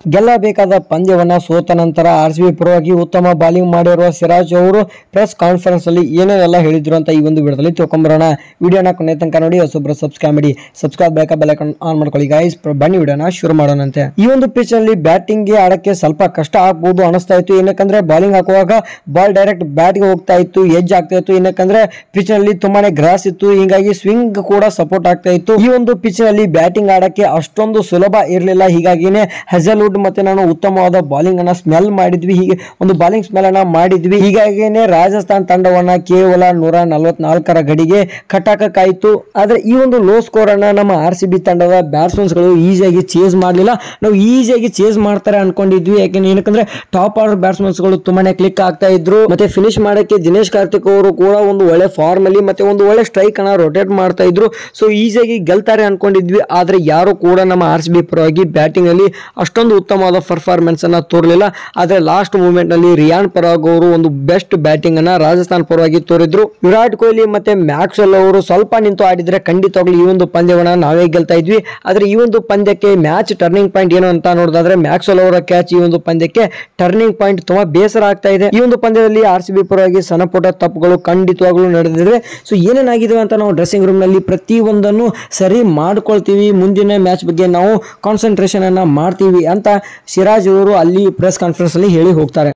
ಗೆಲ್ಲಬೇಕಾದ ಪಂದ್ಯವನ್ನ ಸೋತ ನಂತರ R C B ಪರವಾಗಿ ಉತ್ತಮ ಬಾಲಿಂಗ್ ಮಾಡಿರುವ ಸಿರಾಜ್ ಅವರು ಪ್ರೆಸ್ ಕಾನ್ಫರೆನ್ಸ್ ಅಲ್ಲಿ ಏನೇನೆಲ್ಲ ಹೇಳಿದ್ರು ಅಂತ ಈ ಒಂದು ವಿಡಿಯೋದಲ್ಲಿ ತಿಳ್ಕೊಂಬರೋಣ ವಿಡಿಯೋನ ಕೊನೆ ತನಕ ನೋಡಿ ಹೊಸೊಬ್ರು ಸಬ್ಸ್ಕ್ರೈಬ್ ಮಾಡಿ ಸಬ್ಸ್ಕ್ರೈಬ್ ಬೇಕಾ ಬೆಲೆ ಆನ್ ಮಾಡ್ಕೊಳ್ಳಿ ಗೈಸ್ ಬನ್ನಿ ವಿಡಿಯೋನ ಶುರು ಮಾಡೋಣಂತೆ ಈ ಒಂದು ಪಿಚ್ ಅಲ್ಲಿ ಬ್ಯಾಟಿಂಗ್ ಗೆ ಆಡಕ್ಕೆ ಸ್ವಲ್ಪ ಕಷ್ಟ ಆಗ್ಬೋದು ಅನಿಸ್ತಾ ಇತ್ತು ಏನಕ್ಕಂದ್ರೆ ಬಾಲಿಂಗ್ ಹಾಕುವಾಗ ಬಾಲ್ ಡೈರೆಕ್ಟ್ ಬ್ಯಾಟ್ ಗೆ ಹೋಗ್ತಾ ಇತ್ತು ಎಜ್ ಆಗ್ತಾ ಇತ್ತು ಏನಕ್ಕಂದ್ರೆ ಪಿಚ್ ನಲ್ಲಿ ತುಂಬಾನೇ ಗ್ರಾಸ್ ಇತ್ತು ಹಿಂಗಾಗಿ ಸ್ವಿಂಗ್ ಕೂಡ ಸಪೋರ್ಟ್ ಆಗ್ತಾ ಇತ್ತು ಈ ಒಂದು ಪಿಚ್ ನಲ್ಲಿ ಬ್ಯಾಟಿಂಗ್ ಆಡಕ್ಕೆ ಅಷ್ಟೊಂದು ಸುಲಭ ಇರಲಿಲ್ಲ ಹೀಗಾಗಿನೇ ಹೆಜಲ್ವುಡ್ ಮತ್ತೆ ನಾನು ಉತ್ತಮವಾದ ಬಾಲಿಂಗ್ ಅನ್ನ ಸ್ಮೆಲ್ ಮಾಡಿದ್ವಿ ಹೀಗೆ ಒಂದು ಬಾಲಿಂಗ್ ಸ್ಮೆಲ್ ಅನ್ನ ಮಾಡಿದ್ವಿ ಹೀಗಾಗಿನೇ ರಾಜಸ್ಥಾನ್ ತಂಡವನ್ನ ಕೇವಲ ನೂರ ನಲವತ್ನಾಲ್ಕರ ಗಡಿಗೆ ಕಟ್ಟಾಕಾಯ್ತು ಆದ್ರೆ ಈ ಒಂದು ಲೋ ಸ್ಕೋರ್ ಅನ್ನ ನಮ್ಮ ಆರ್ ಸಿ ಬಿ ತಂಡದ ಬ್ಯಾಟ್ಸ್ಮನ್ಸ್ ಗಳು ಈಸಿಯಾಗಿ ಚೇಸ್ ಮಾಡಲಿಲ್ಲ ನಾವು ಈಸಿಯಾಗಿ ಚೇಸ್ ಮಾಡ್ತಾರೆ ಅನ್ಕೊಂಡಿದ್ವಿ ಯಾಕೆಂದ್ರೆ ಏನಕ್ಕಂದ್ರೆ ಟಾಪ್ ಆರ್ಡರ್ ಬ್ಯಾಟ್ಸ್ಮನ್ಸ್ ಗಳು ತುಂಬಾನೇ ಕ್ಲಿಕ್ ಆಗ್ತಾ ಇದ್ರು ಮತ್ತೆ ಫಿನಿಶ್ ಮಾಡಕ್ಕೆ ದಿನೇಶ್ ಕಾರ್ತಿಕ್ ಅವರು ಕೂಡ ಒಂದು ಒಳ್ಳೆ ಫಾರ್ಮ್ ಅಲ್ಲಿ ಮತ್ತೆ ಒಂದು ಒಳ್ಳೆ ಸ್ಟ್ರೈಕ್ ಅನ್ನ ರೊಟೇಟ್ ಮಾಡ್ತಾ ಇದ್ರು ಸೊ ಈಸಿಯಾಗಿ ಗೆಲ್ತಾರೆ ಅನ್ಕೊಂಡಿದ್ವಿ ಆದ್ರೆ ಯಾರು ಕೂಡ ನಮ್ಮ ಆರ್ ಸಿ ಬಿ ಪರವಾಗಿ ಬ್ಯಾಟಿಂಗ್ ಅಲ್ಲಿ ಅಷ್ಟೊಂದು ಉತ್ತಮವಾದ ಪರ್ಫಾರ್ಮೆನ್ಸ್ ಅನ್ನ ತೋರಲಿಲ್ಲ ಆದ್ರೆ ಲಾಸ್ಟ್ ಮೂಮೆಂಟ್ ನಲ್ಲಿ ರಿಯಾನ್ ಪರಾಗ್ ಅವರು ಒಂದು ಬೆಸ್ಟ್ ಬ್ಯಾಟಿಂಗ್ ಅನ್ನ ರಾಜಸ್ಥಾನ್ ಪರವಾಗಿ ತೋರಿದ್ರು ವಿರಾಟ್ ಕೊಹ್ಲಿ ಮತ್ತೆ ಮ್ಯಾಕ್ಸ್ವೆಲ್ ಅವರು ಸ್ವಲ್ಪ ನಿಂತು ಆಡಿದ್ರೆ ಖಂಡಿತವಾಗ್ಲೂ ಈ ಒಂದು ಪಂದ್ಯವನ್ನ ನಾವೇ ಗೆಲ್ತಾ ಇದ್ವಿ ಆದ್ರೆ ಈ ಒಂದು ಪಂದ್ಯಕ್ಕೆ ಮ್ಯಾಚ್ ಟರ್ನಿಂಗ್ ಪಾಯಿಂಟ್ ಏನು ಅಂತ ನೋಡೋದಾದ್ರೆ ಮ್ಯಾಕ್ಸ್ವೆಲ್ ಅವರ ಕ್ಯಾಚ್ ಈ ಒಂದು ಪಂದ್ಯಕ್ಕೆ ಟರ್ನಿಂಗ್ ಪಾಯಿಂಟ್ ತುಂಬಾ ಬೇಸರ ಆಗ್ತಾ ಇದೆ ಈ ಒಂದು ಪಂದ್ಯದಲ್ಲಿ ಆರ್ ಸಿ ಬಿ ಪರವಾಗಿ ಸಣ್ಣ ಪುಟ್ಟ ತಪ್ಪುಗಳು ಖಂಡಿತವಾಗ್ಲೂ ನಡೆದಿದೆ ಸೊ ಏನೇನಾಗಿದೆ ಅಂತ ನಾವು ಡ್ರೆಸ್ಸಿಂಗ್ ರೂಮ್ ನಲ್ಲಿ ಪ್ರತಿ ಒಂದನ್ನು ಸರಿ ಮಾಡ್ಕೊಳ್ತೀವಿ ಮುಂದಿನ ಮ್ಯಾಚ್ ಬಗ್ಗೆ ನಾವು ಕಾನ್ಸಂಟ್ರೇಷನ್ ಅನ್ನ ಮಾಡ್ತೀವಿ ಅಂತ ಸಿರಾಜ್ ಅವರು ಅಲ್ಲಿ ಪ್ರೆಸ್ ಕಾನ್ಫರೆನ್ಸ್ ಅಲ್ಲಿ ಹೇಳಿ ಹೋಗ್ತಾರೆ